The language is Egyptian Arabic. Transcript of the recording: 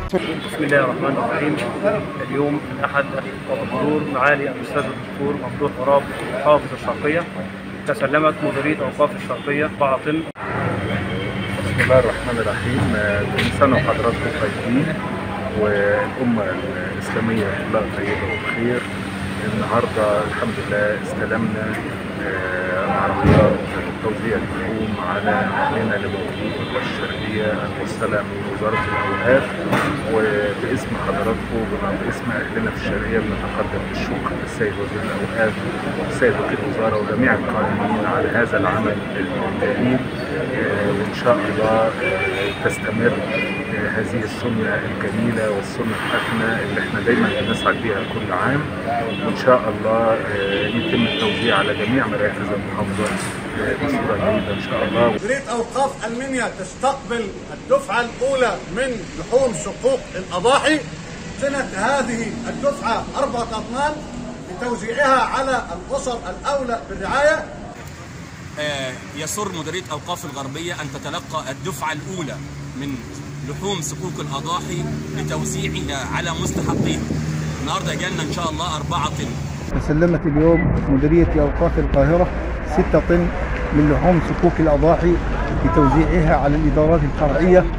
بسم الله الرحمن الرحيم اليوم الأحد حضور معالي الأستاذ الدكتور ممدوح غراب محافظ الشرقية تسلمت مديرية أوقاف الشرقية باطن بسم الله الرحمن الرحيم آه، كل سنة وحضراتكم طيبين والأمة الإسلامية كلها طيبة وبخير النهاردة الحمد لله استلمنا آه، عربيات توزيع اللحوم على أهلنا اللي موجودين في الشرقية المرسلة من وزارة الأوقاف وباسم حضراتكم وباسم أهلنا في الشرقية بنتقدم بالشكر للسيد وزير الأوقاف والسيد وكيل الوزارة وجميع القائمين على هذا العمل الجميل آه، وإن شاء الله آه، تستمر آه، هذه السنة الجميلة والسنة الحسنة اللي احنا دايما بنسعد بها كل عام وإن شاء الله آه، يتم التوزيع على جميع مراكز المحافظة آه، بصورة جيدة إن شاء الله مديرية أوقاف ألمانيا تستقبل الدفعة الأولى من لحوم سقوق الأضاحي سنة هذه الدفعة أربعة أطنان لتوزيعها على الأسر الأولى بالرعاية آه، يسر مديرية أوقاف الغربية أن تتلقى الدفعة الأولى من لحوم صكوك الأضاحي لتوزيعها على مستحقيها النهارده جالنا إن شاء الله أربعة طن تسلمت اليوم مديرية أوقاف القاهرة 6 طن من لحوم صكوك الأضاحي لتوزيعها على الإدارات الفرعية